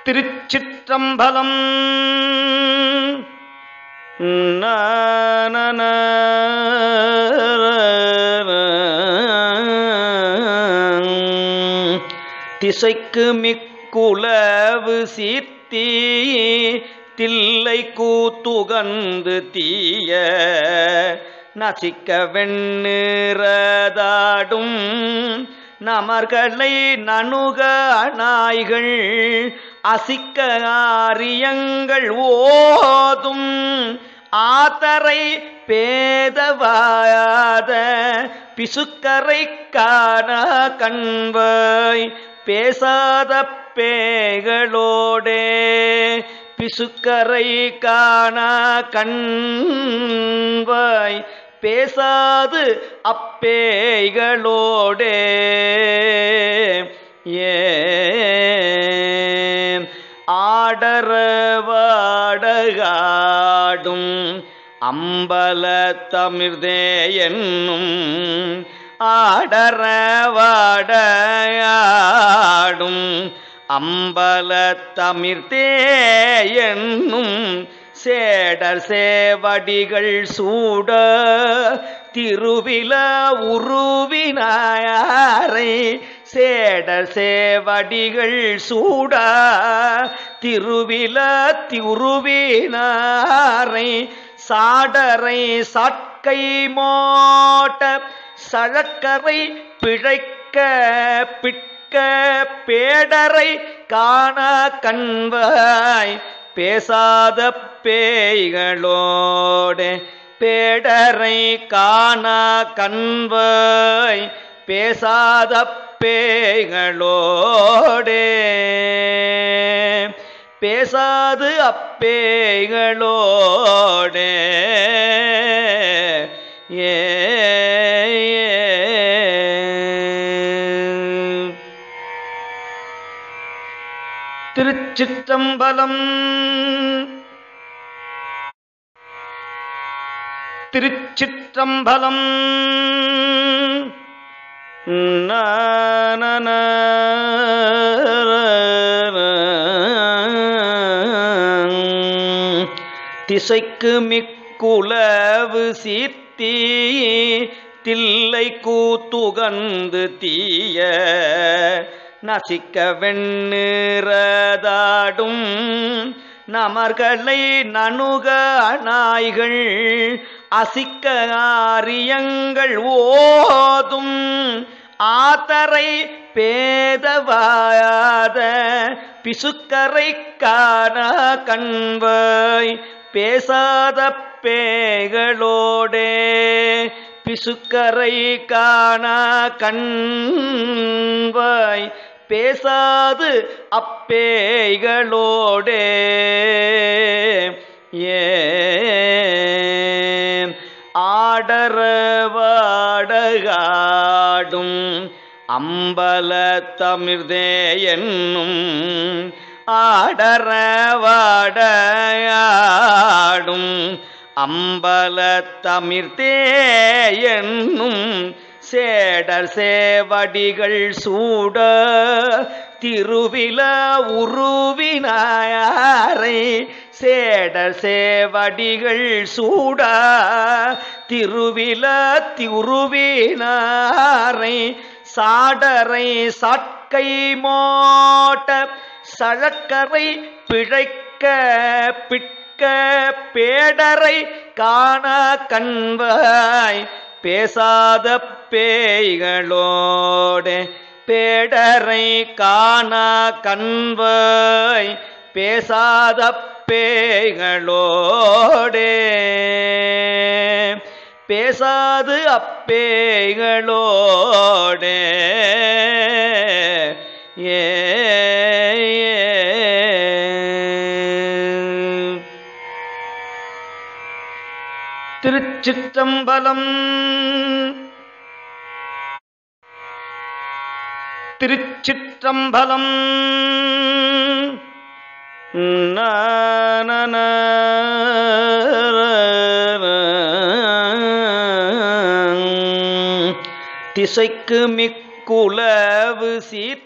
திருச்சிற்றம்பலம் நானன திசைக்கு மிக்குலவு சீர்த்தி தில்லை கூத்துகந்து தீய நசிக்க வெண்ணிறதாடும் நமர்களை நணுக நாய்கள் அசிக்க ஆரியங்கள் ஓதும் ஆத்தரை பேதவாயாத பிசுக்கரை காண கண்வாய் பேசாத பேகளோடே பிசுக்கரை காண கண்வாய் பேசாது அப்பேய்களோடே ஏ ஆடரவாடகாடும் அம்பல தமிழ்தே என்னும் ஆடரவாடையாடும் அம்பல தமிழ்தே என்னும் சேடர் சேவடிகள் சூட திருவில உருவினாரை சேடர் சேவடிகள் சூட திருவில திருவினாரை சாடரை சட்கை மோட்ட சழக்கரை பிழைக்க பிட்க பேடரை காண கண்வாய் பேசாத பேய்களோடு பேடரை காண கண்வாய் பேசாத பேய்களோடே பேசாது அப்பேய்களோடே ஏ திருச்சிற்றம்பலம் திருச்சிற்றம்பலம் நானன திசைக்கு மிக்குலவு சீர்த்தி தில்லை கூத்துகந்து தீய நசிக்க வெண்ணிறதாடும் நமர்களை நணுக நாய்கள் அசிக்க ஆரியங்கள் ஓதும் ஆத்தரை பேதவாயாத பிசுக்கரை காண கண்வாய் பேசாத பேகளோடே பிசுக்கரை காண கண்வாய் பேசாது அப்பேய்களோடே ஏ ஆடரவாடகாடும் அம்பல தமிழ்தே என்னும் ஆடரவாடையாடும் அம்பல தமிழ்தே என்னும் சேடர் சேவடிகள் சூட திருவில உருவினாரை சேடர் சேவடிகள் சூட திருவில திருவினாரை சாடரை சட்கை மோட்ட சழக்கரை பிழைக்க பிட்க பேடரை காண கண்வாய் பேசாத பேய்களோடு பேடரை காண கண்வாய் பேசாத பேய்களோடே பேசாது அப்பேய்களோடே ஏ திருச்சிற்றம்பலம் திருச்சிற்றம்பலம் நானன திசைக்கு மிக்குலவு சீர்த்தி